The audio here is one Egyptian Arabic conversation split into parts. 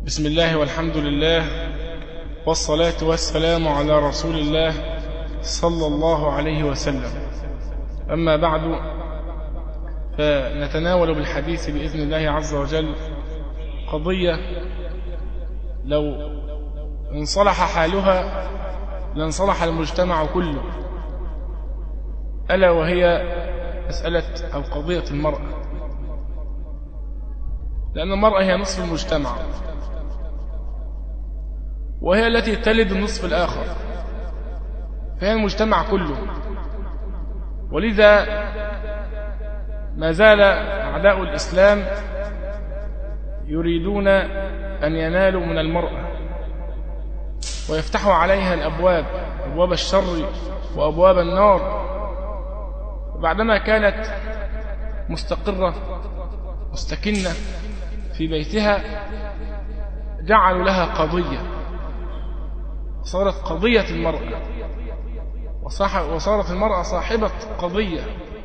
بسم الله والحمد لله والصلاة والسلام على رسول الله صلى الله عليه وسلم أما بعد فنتناول بالحديث بإذن الله عز وجل قضية لو انصلح حالها لانصلح المجتمع كله ألا وهي مسألة أو قضية المرأة لأن المرأة هي نصف المجتمع وهي التي تلد النصف الآخر فهي المجتمع كله ولذا ما زال أعداء الإسلام يريدون أن ينالوا من المرأة ويفتحوا عليها الأبواب أبواب الشر وأبواب النار وبعدما كانت مستقرة مستكنة في بيتها جعلوا لها قضية صارت قضية المرأة وصارت المرأة صاحبة قضية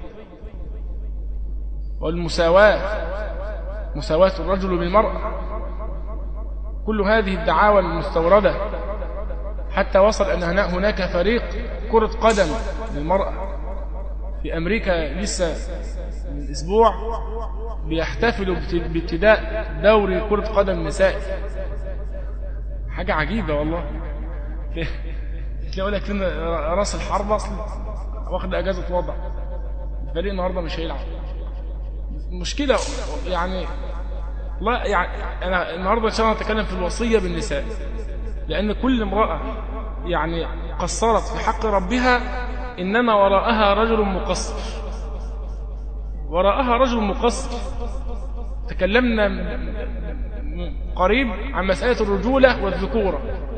والمساواة مساواة الرجل بالمرأة كل هذه الدعاوى المستوردة حتى وصل أن هناك فريق كرة قدم للمرأة في أمريكا لسه من أسبوع بيحتفلوا بابتداء دوري كرة قدم نسائي حاجة عجيبة والله تلاقي لك ان راس الحرب اصلا واخد اجازة وضع الفريق النهاردة مش هيلعب مشكلة يعني لا يعني انا النهاردة ان شاء الله اتكلم في الوصية بالنساء لان كل امرأة يعني قصرت في حق ربها انما وراءها رجل مقصر وراءها رجل مقصر تكلمنا قريب عن مسألة الرجولة والذكورة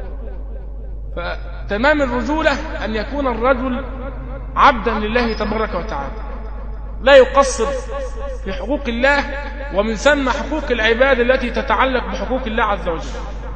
فتمام الرجولة أن يكون الرجل عبدا لله تبارك وتعالى لا يقصر في حقوق الله ومن ثم حقوق العباد التي تتعلق بحقوق الله عز وجل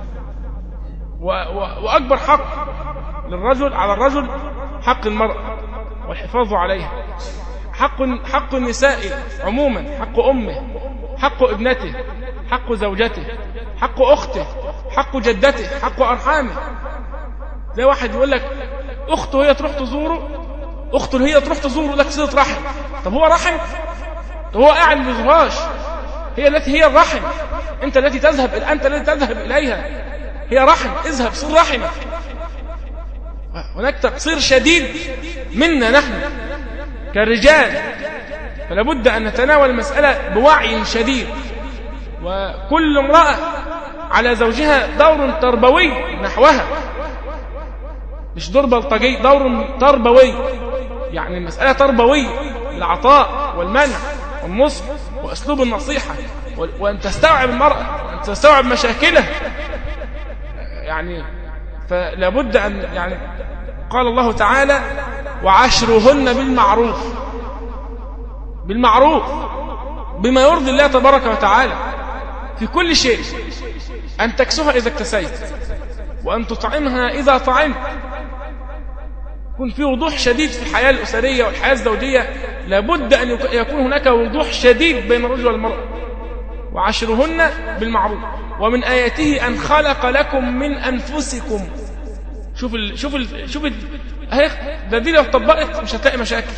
وأكبر حق للرجل على الرجل حق المرأة والحفاظ عليها حق حق النساء عموما حق أمه حق ابنته حق زوجته حق أخته حق جدته حق أرحامه زي واحد يقول لك أخته هي تروح تزوره أخته هي تروح تزوره لك صلة رحم طب هو رحم طب هو قاعد ما بيزورهاش هي التي هي الرحم أنت التي تذهب أنت الذي تذهب إليها هي رحم اذهب صل رحمك هناك تقصير شديد منا نحن كرجال فلا بد أن نتناول المسألة بوعي شديد وكل امرأة على زوجها دور تربوي نحوها مش دور بلطجي دور تربوي يعني المسألة تربوية العطاء والمنع والنصح وأسلوب النصيحة وأن تستوعب المرأة وأن تستوعب مشاكلها يعني فلا بد أن يعني قال الله تعالى وعشرهن بالمعروف بالمعروف بما يرضي الله تبارك وتعالى في كل شيء أن تكسوها إذا اكتسيت وأن تطعمها إذا طعمت يكون في وضوح شديد في الحياة الأسرية والحياة الزوجية لابد أن يكون هناك وضوح شديد بين الرجل والمرأة وعشرهن بالمعروف ومن آياته أن خلق لكم من أنفسكم شوف ال شوف ال شوف ال اهي ده دي لو طبقت مش هتلاقي مشاكل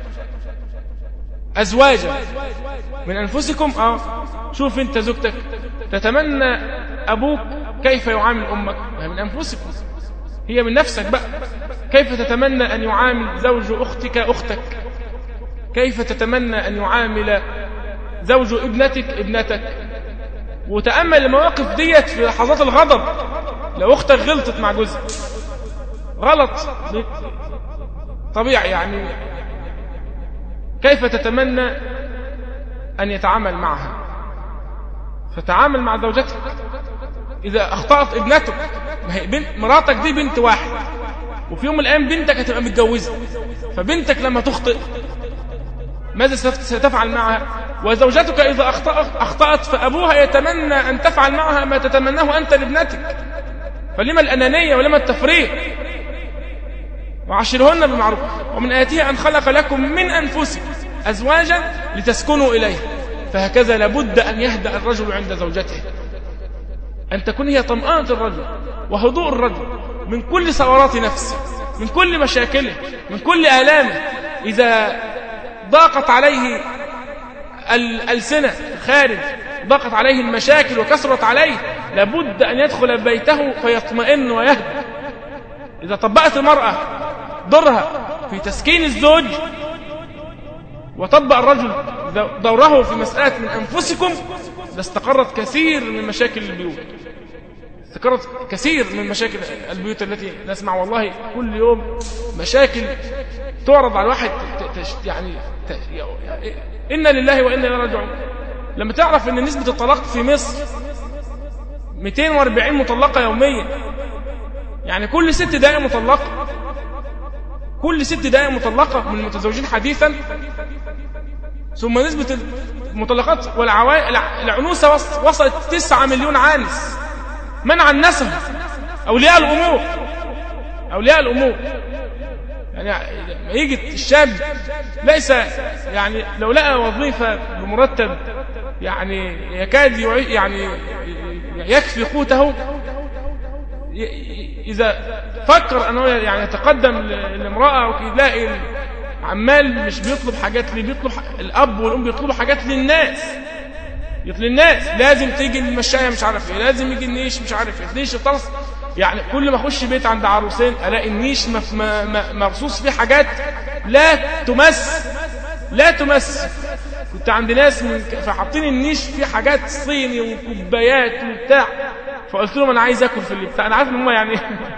أزواجا من أنفسكم اه شوف أنت زوجتك تتمنى أبوك كيف يعامل أمك من أنفسكم هي من نفسك بقى كيف تتمنى أن يعامل زوج أختك أختك كيف تتمنى أن يعامل زوج ابنتك ابنتك وتأمل المواقف ديت في لحظات الغضب لو أختك غلطت مع جوزها غلط طبيعي يعني كيف تتمنى أن يتعامل معها فتعامل مع زوجتك إذا أخطأت ابنتك ما هي بنت مراتك دي بنت واحد وفي يوم من الأيام بنتك هتبقى متجوزة فبنتك لما تخطئ ماذا ستفعل معها وزوجتك إذا أخطأت, أخطأت فأبوها يتمنى أن تفعل معها ما تتمناه أنت لابنتك فلما الأنانية ولما التفريط وعشرهن بالمعروف ومن آياته أن خلق لكم من أنفسكم أزواجا لتسكنوا إليه فهكذا لابد أن يهدأ الرجل عند زوجته أن تكون هي طمأنة الرجل وهدوء الرجل من كل ثورات نفسه من كل مشاكله من كل آلامه إذا ضاقت عليه الألسنة خارج ضاقت عليه المشاكل وكثرت عليه لابد أن يدخل بيته فيطمئن ويهدى إذا طبقت المرأة دورها في تسكين الزوج وطبق الرجل دوره في مسألة من أنفسكم لاستقرت كثير من مشاكل البيوت استقرت كثير من مشاكل البيوت التي نسمع والله كل يوم مشاكل تعرض على الواحد يعني إنا لله وإنا إليه راجعون لما تعرف أن نسبة الطلاق في مصر 240 مطلقة يوميا يعني كل ست دقائق مطلقة كل ست دقائق مطلقة من المتزوجين حديثا ثم نسبة المطلقات والعوائل العنوسة وصلت 9 مليون عانس من عنسهم أولياء الأمور أولياء الأمور يعني يجي الشاب ليس يعني لو لقى وظيفة بمرتب يعني يكاد يعني يكفي قوته إذا فكر أنه يعني يتقدم لامرأة ويلاقي عمال مش بيطلب حاجات ليه بيطلب الأب والأم بيطلبوا حاجات للناس للناس لازم تيجي المشاية مش عارف ايه لازم يجي النيش مش عارف ايه النيش الطرس يعني كل ما اخش بيت عند عروسين الاقي النيش مرصوص فيه حاجات لا تمس لا تمس كنت عند ناس من فحاطين النيش فيه حاجات صيني وكوبايات وبتاع فقلت لهم انا عايز اكل في اللي بتاع انا عارف ان هم يعني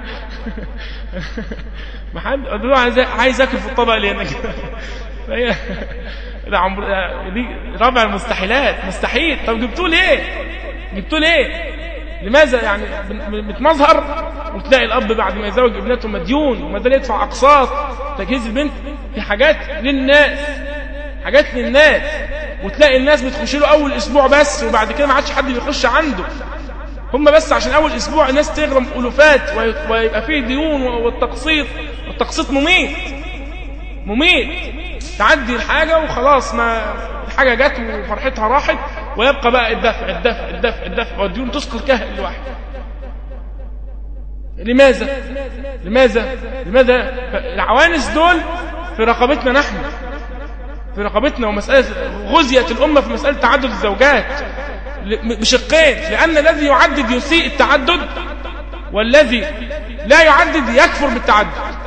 ما حد قلت له عايز عايز اكل في الطبق اللي هنا كده فهي ده عمر دي رابع المستحيلات مستحيل طب جبتوه ليه جبتوه ليه لماذا يعني بتمظهر وتلاقي الاب بعد ما يزوج ابنته مديون وما ده يدفع اقساط تجهيز البنت في حاجات للناس حاجات للناس وتلاقي الناس بتخش له اول اسبوع بس وبعد كده ما عادش حد بيخش عنده هم بس عشان اول اسبوع الناس تغرم الوفات ويبقى فيه ديون والتقسيط والتقسيط مميت مميت تعدي الحاجة وخلاص ما الحاجة جت وفرحتها راحت ويبقى بقى الدفع الدفع الدفع الدفع والديون تسقط كهل الواحد لماذا لماذا لماذا العوانس دول في رقبتنا نحن في رقبتنا ومسألة غزية الأمة في مسألة تعدد الزوجات بشقين لأن الذي يعدد يسيء التعدد والذي لا يعدد يكفر بالتعدد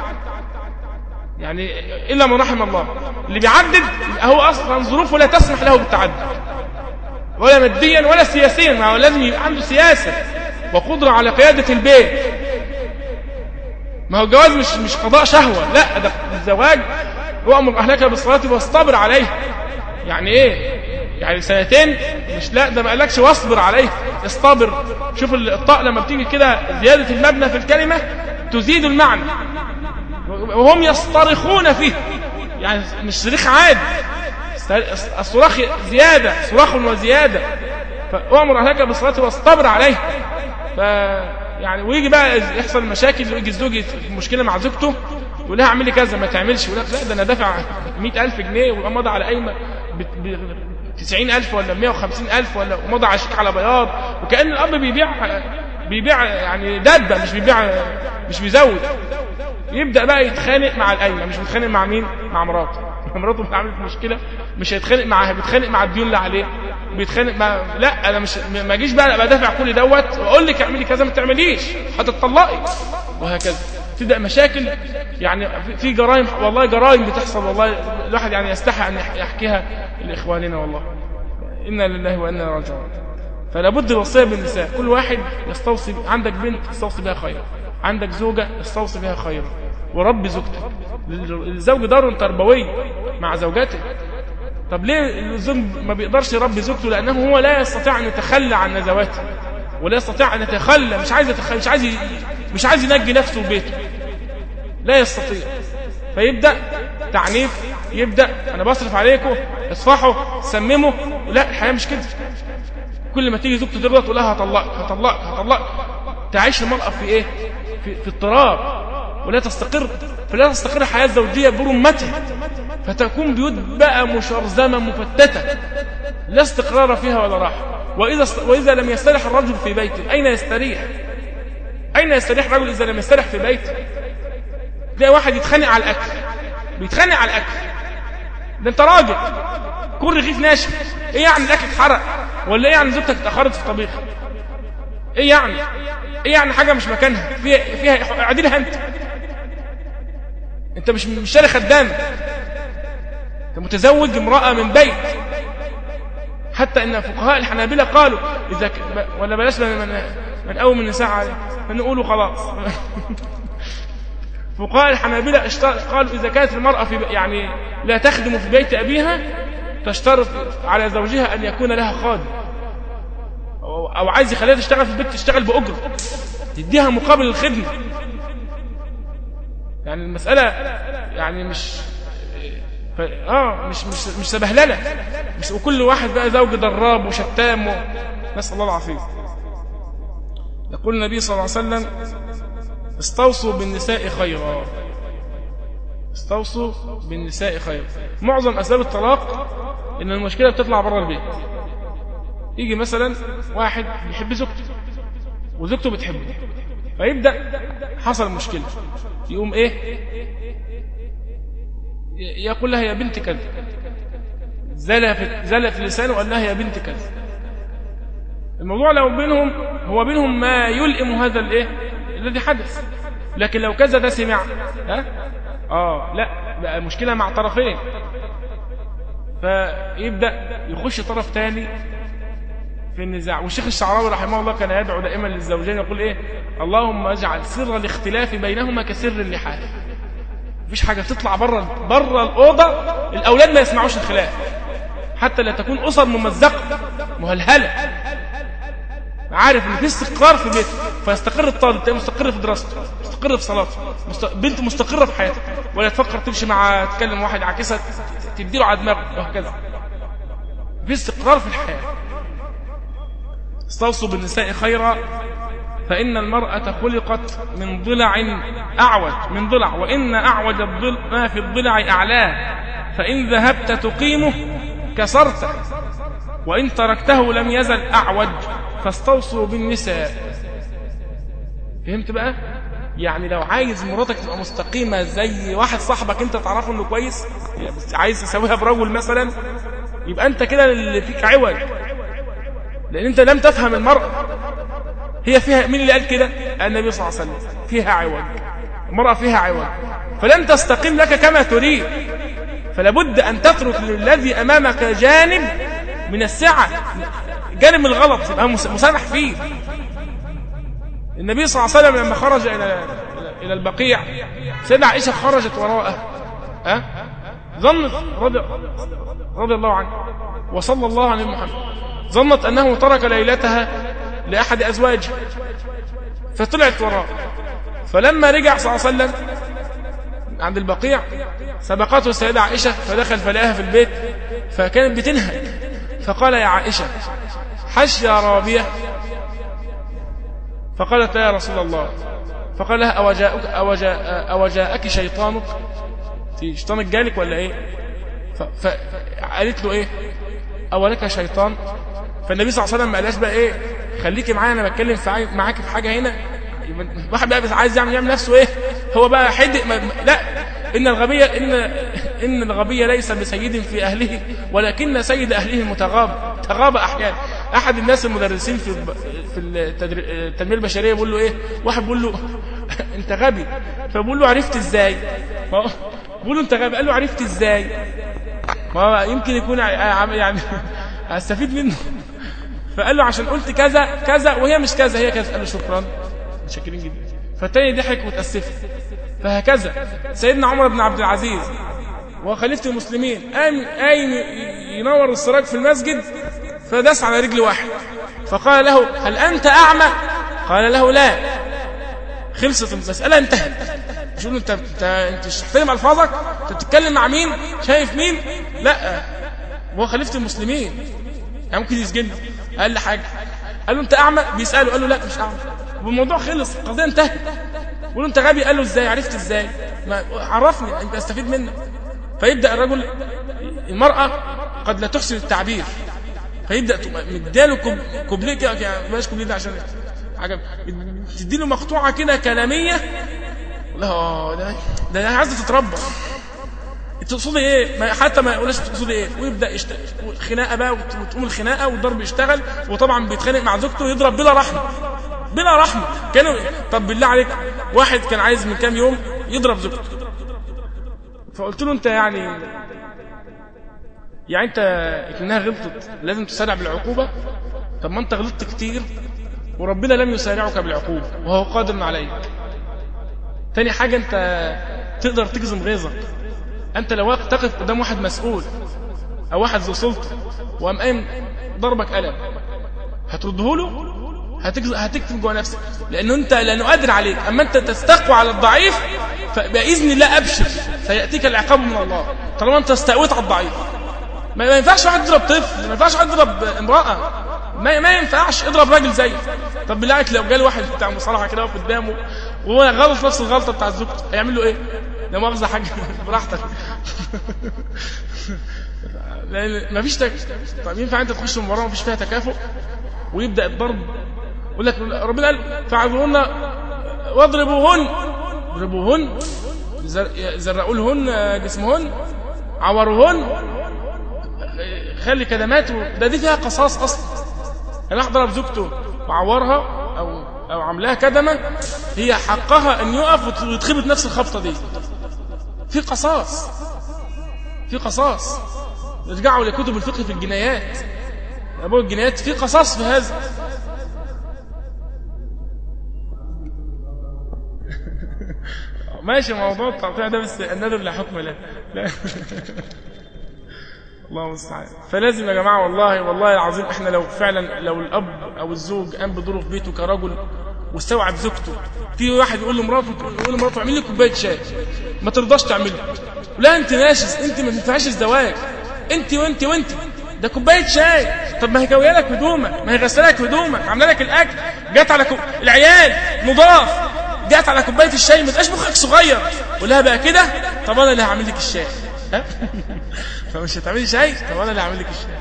يعني إلا من رحم الله اللي بيعدد هو أصلا ظروفه لا تسمح له بالتعدد ولا ماديا ولا سياسيا ما هو لازم يبقى عنده سياسة وقدرة على قيادة البيت ما هو الجواز مش مش قضاء شهوة لا ده الزواج وأمر أهلك بالصلاة واصطبر عليه يعني إيه يعني سنتين مش لا ده ما قالكش واصبر عليه اصطبر شوف الطاء لما بتيجي كده زيادة المبنى في الكلمة تزيد المعنى وهم يصطرخون فيه يعني مش صريخ عادي الصراخ زيادة صراخ وزيادة فأمر أهلك بالصلاة واصطبر عليه ف يعني ويجي بقى يحصل مشاكل ويجي الزوج مشكلة مع زوجته يقول لها اعملي كذا ما تعملش يقول لك لا ده انا دافع 100000 جنيه ويبقى مضى على قايمه ب 90000 ولا 150000 ولا ومضى على شيك على بياض وكأن الأب بيبيع بيبيع يعني دبة مش بيبيع مش بيزود يبدأ بقى يتخانق مع القايمة مش بيتخانق مع مين مع مراته مراته عملت مشكلة مش هيتخانق معاها بيتخانق مع الديون اللي عليه بيتخانق مع لا انا مش ما اجيش بقى ابقى دافع كل دوت واقول لك اعملي كذا ما تعمليش هتطلقي وهكذا تبدا مشاكل يعني في جرائم والله جرائم بتحصل والله الواحد يعني يستحي ان يحكيها لاخواننا والله انا لله وانا راجعون فلا بد الوصيه بالنساء كل واحد يستوصي عندك بنت استوصي بها خير عندك زوجه استوصي بها خير وربي زوجتك الزوج دار تربوي مع زوجته طب ليه الزوج ما بيقدرش يربي زوجته لانه هو لا يستطيع ان يتخلى عن نزواته ولا يستطيع ان يتخلى مش عايز يتخلى مش عايز مش عايز ينجي نفسه وبيته لا يستطيع فيبدا تعنيف يبدا انا بصرف عليكم اصفحوا سمموا لا الحياه مش كده كل ما تيجي زوجته تغلط تقول لها هطلقك هطلقك هطلقك تعيش المراه في ايه في, في اضطراب ولا تستقر فلا تستقر الحياه الزوجيه برمتها فتكون بيوت بقى مشرذمه مفتته لا استقرار فيها ولا راحه وإذا, وإذا لم يستريح الرجل في بيته أين يستريح أين يستريح الرجل إذا لم يستريح في بيته تلاقي واحد يتخانق على الأكل بيتخانق على الأكل ده أنت راجل كل رغيف ناشف إيه يعني الأكل اتحرق ولا إيه يعني زوجتك اتأخرت في الطبيخ إيه يعني إيه يعني حاجة مش مكانها فيها فيها اعدلها أنت أنت مش مش شاري خدام أنت متزوج امرأة من بيت حتى ان فقهاء الحنابلة قالوا اذا ك... ولا بلاش من من اول من النساء عليه فنقولوا خلاص فقهاء الحنابلة اشترط قالوا اذا كانت المرأة في يعني لا تخدم في بيت ابيها تشترط على زوجها ان يكون لها خادم او أو عايز يخليها تشتغل في البيت تشتغل باجره يديها مقابل الخدمه يعني المساله يعني مش ف... اه مش مش مش سبهلله مش وكل واحد بقى زوج ضراب وشتام و... نسال الله العافيه يقول النبي صلى الله عليه وسلم استوصوا بالنساء خيرا استوصوا بالنساء خيرا معظم اسباب الطلاق ان المشكله بتطلع بره البيت يجي مثلا واحد بيحب زوجته وزوجته بتحبه فيبدا حصل مشكله يقوم ايه يقول لها يا بنت كذا زلف زلف لسانه وقال لها يا بنت كذا الموضوع لو بينهم هو بينهم ما يلئم هذا الايه الذي حدث لكن لو كذا ده سمع ها اه لا بقى مشكله مع طرفين فيبدا يخش طرف ثاني في النزاع والشيخ الشعراوي رحمه الله كان يدعو دائما للزوجين يقول ايه اللهم اجعل سر الاختلاف بينهما كسر اللحاف مفيش حاجة تطلع بره بره الأوضة الأولاد ما يسمعوش الخلاف حتى لا تكون أسر ممزقة مهلهلة عارف ان في استقرار في بيته فيستقر الطالب تلاقيه مستقر في دراسته مستقر في صلاته مست... بنت مستقرة في حياتها ولا تفكر تمشي مع تكلم واحد عاكسها تديله على دماغه وهكذا في استقرار في الحياة استوصوا بالنساء خيرا فإن المرأة خلقت من ضلع أعوج من ضلع وإن أعوج الضلع ما في الضلع أعلاه فإن ذهبت تقيمه كسرته وإن تركته لم يزل أعوج فاستوصوا بالنساء فهمت بقى؟ يعني لو عايز مراتك تبقى مستقيمة زي واحد صاحبك انت تعرفه انه كويس عايز تسويها برجل مثلا يبقى انت كده اللي فيك عوج لان انت لم تفهم المرأة هي فيها مين اللي قال كده النبي صلى الله عليه وسلم فيها عوج المرأة فيها عوج فلن تستقيم لك كما تريد فلابد أن تترك للذي أمامك جانب من السعة جانب الغلط يبقى مسامح فيه النبي صلى الله عليه وسلم لما خرج إلى إلى البقيع سيدنا عائشة خرجت وراءه أه؟ ظنت رضي, رضي الله عنه وصلى الله عليه محمد ظنت أنه ترك ليلتها لأحد أزواجه فطلعت وراه فلما رجع صلى الله عليه وسلم عند البقيع سبقته السيدة عائشة فدخل فلاها في البيت فكانت بتنهج فقال يا عائشة حش يا رابية فقالت لا يا رسول الله فقال لها أوجاءك, أوجاء أوجاءك شيطانك شيطانك جالك ولا ايه فقالت له ايه أولك شيطان فالنبي صلى الله عليه وسلم ما قالهاش بقى ايه خليكي معايا انا بتكلم في معاك في حاجه هنا واحد بقى عايز يعمل يعمل نفسه ايه هو بقى حدق ما لا ان الغبيه ان ان الغبي ليس بسيد في اهله ولكن سيد اهله المتغاب تغاب احيانا احد الناس المدرسين في في التنميه البشريه بيقول له ايه واحد بيقول له انت غبي فبقول له عرفت ازاي بيقول له انت غبي قال له عرفت ازاي ما يمكن يكون يعني هستفيد منه فقال له عشان قلت كذا كذا وهي مش كذا هي كذا قال له شكرا متشكرين جدا فالتاني ضحك وتأسف فهكذا سيدنا عمر بن عبد العزيز وخليفة المسلمين قام قايم ينور السراج في المسجد فداس على رجل واحد فقال له هل أنت أعمى قال له لا خلصت المسألة انتهت مش انت انت انت مش تحترم الفاظك انت بتتكلم مع مين شايف مين لا هو خليفة المسلمين يعني ممكن يسجن قال لي حاجة قال له انت اعمى بيسأله قال له لا مش اعمى والموضوع خلص القضية انتهت قال له انت غبي قال له ازاي عرفت ازاي ما عرفني انت استفيد منك فيبدأ الرجل المرأة قد لا تحسن التعبير فيبدا مديله كوبليه كده يعني بلاش كوبليه ده عشان عجب تديله مقطوعه كده كلاميه لا ده ده عايزه تتربى تقصدي ايه ما حتى ما يقولش تقصدي ايه ويبدا يشتغل خناقه بقى وتقوم الخناقه والضرب يشتغل وطبعا بيتخانق مع زوجته يضرب بلا رحمه بلا رحمه كانوا طب بالله عليك واحد كان عايز من كام يوم يضرب زوجته فقلت له انت يعني يعني انت اكنها غلطت لازم تسارع بالعقوبه طب ما انت غلطت كتير وربنا لم يسارعك بالعقوبه وهو قادر عليك تاني حاجه انت تقدر تجزم غيظك انت لو تقف قدام واحد مسؤول او واحد ذو سلطه وقام قايم ضربك قلم هترده له هتكتم جوه نفسك لانه انت لانه قادر عليك اما انت تستقوى على الضعيف فباذن الله ابشر سياتيك العقاب من الله طالما انت استقويت على الضعيف ما ينفعش واحد يضرب طفل ما ينفعش واحد يضرب امراه ما ما ينفعش اضرب راجل زيك طب بالله عليك لو جالي واحد بتاع مصارعه كده واقف قدامه وهو غلط نفس الغلطه بتاع زوجته هيعمل له ايه؟ لا مؤاخذه حاجه براحتك لان مفيش تك... طب ينفع انت تخش مباراه مفيش فيها تكافؤ ويبدا الضرب يقول لك ربنا قال فعذروهن واضربوهن اضربوهن زرقوا لهن جسمهن عوروهن خلي كلماته ده دي فيها قصاص اصلا انا احضر زوجته وعورها او او عاملاها كدمه هي حقها ان يقف ويتخبط نفس الخبطه دي في قصاص في قصاص ارجعوا لكتب الفقه في الجنايات ابو الجنايات في قصاص في هذا ماشي موضوع التقطيع ده بس الندر لا حكم له لا الله المستعان فلازم يا جماعه والله والله العظيم احنا لو فعلا لو الاب او الزوج قام بدوره في بيته كرجل واستوعب زوجته في واحد يقول لمراته يقول لمراته اعمل لي كوبايه شاي ما ترضاش تعملها لا انت ناشز انت ما تنفعش الزواج انت وانت وانت ده كوبايه شاي طب ما هي كويه لك هدومك ما هي غساله لك هدومك عامله لك الاكل جت على كو... العيال نضاف جت على كوبايه الشاي ما تبقاش مخك صغير قول لها بقى كده طب انا اللي هعمل لك الشاي ها فمش هتعملي شاي طب انا اللي هعمل لك الشاي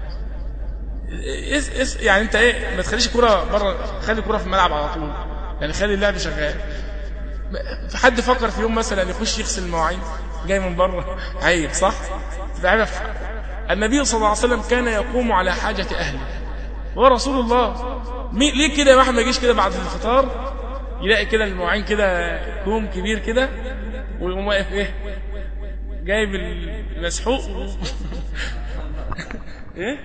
إس إس يعني انت ايه ما تخليش الكوره بره خلي الكوره في الملعب على طول يعني خلي اللعب شغال في حد فكر في يوم مثلا يخش يغسل المواعين جاي من بره عيب صح تعرف النبي صلى الله عليه وسلم كان يقوم على حاجة أهله ورسول الله ليه كده واحد ما يجيش كده بعد الفطار يلاقي كده المواعين كده كوم كبير كده ويقوم واقف ايه جايب المسحوق ايه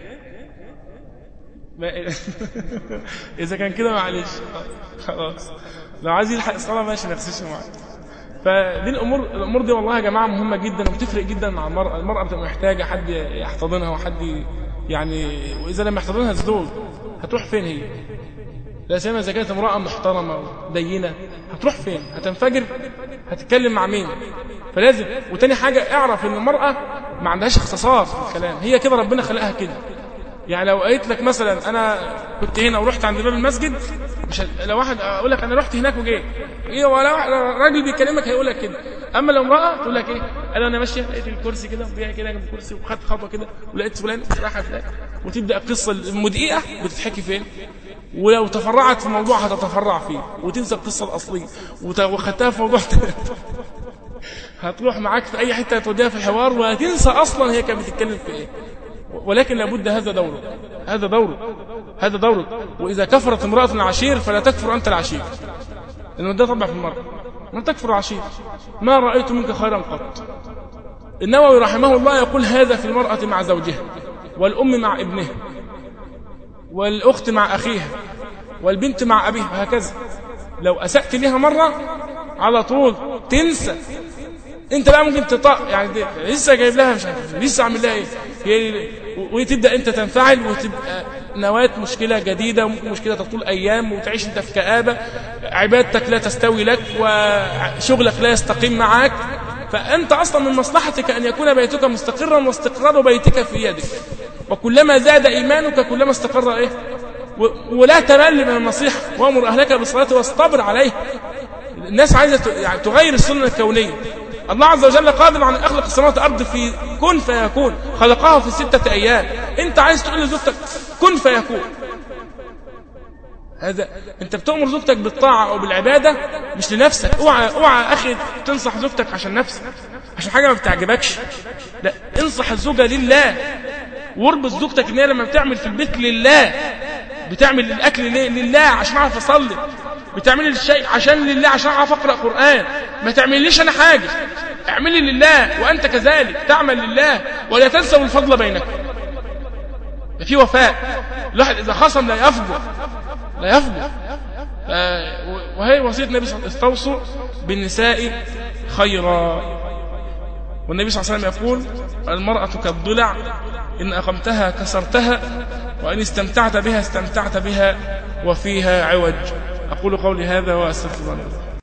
اذا كان كده معلش خلاص لو عايز يلحق الصلاه ماشي ما يغسلش معاه فدي الامور الامور دي والله يا جماعه مهمه جدا وبتفرق جدا مع المراه المراه بتبقى محتاجه حد يحتضنها وحد يعني واذا لم يحتضنها الزوج هتروح فين هي لا سيما اذا كانت امراه محترمه ودينه هتروح فين هتنفجر هتتكلم مع مين فلازم وتاني حاجه اعرف ان المراه ما عندهاش اختصاص في الكلام هي كده ربنا خلقها كده يعني لو قلت لك مثلا انا كنت هنا ورحت عند باب المسجد مش ه... لو واحد اقول لك انا رحت هناك وجيت ايه ولا راجل بيكلمك هيقول لك كده اما لو امراه تقول لك ايه قال انا ماشيه لقيت الكرسي كده وبيها كده جنب الكرسي وخدت خطوه كده ولقيت فلان راح فلان وتبدا القصه المدقيقه بتتحكي فين ولو تفرعت في موضوع هتتفرع فيه وتنسى القصه الاصليه وخدتها في موضوع هتروح معاك في اي حته توديها في الحوار وهتنسى اصلا هي كانت بتتكلم في ايه ولكن لابد هذا دورك هذا دورك هذا دورك وإذا كفرت امرأة العشير فلا تكفر أنت العشير لأنه ده طبع في المرأة من تكفر عشير ما رأيت منك خيرا قط النووي رحمه الله يقول هذا في المرأة مع زوجها والأم مع ابنها والأخت مع أخيها والبنت مع أبيها وهكذا لو أسأت لها مرة على طول تنسى انت بقى ممكن تطاق يعني دي لسه جايب لها مش عارف لسه عامل لها ايه هي وتبدا انت تنفعل وتبقى نواه مشكله جديده وممكن مشكله تطول ايام وتعيش انت في كابه عبادتك لا تستوي لك وشغلك لا يستقيم معك فانت اصلا من مصلحتك ان يكون بيتك مستقرا واستقرار بيتك في يدك وكلما زاد ايمانك كلما استقر ايه ولا تمل من النصيحه وامر اهلك بالصلاه واصطبر عليه الناس عايزه يعني تغير السنه الكونيه الله عز وجل قادر على ان يخلق السماوات والارض في كن فيكون خلقها في ستة ايام انت عايز تقول لزوجتك كن فيكون هذا انت بتأمر زوجتك بالطاعة او بالعبادة مش لنفسك اوعى اوعى اخي تنصح زوجتك عشان نفسك عشان حاجة ما بتعجبكش لا انصح الزوجة لله واربط زوجتك ان هي لما بتعمل في البيت لله بتعمل الاكل لله عشان اعرف اصلي بتعملي الشيء عشان لله عشان اعرف اقرا قران ما تعمليش انا حاجه اعملي لله وانت كذلك تعمل لله ولا تنسوا الفضل بينكم في وفاء الواحد اذا خصم لا يفجر لا يفجر وهي وصيه النبي صلى الله عليه وسلم استوصوا بالنساء خيرا والنبي صلى الله عليه وسلم يقول المرأة كالضلع إن أقمتها كسرتها وإن استمتعت بها استمتعت بها وفيها عوج أقول قولي هذا وأستغفر الله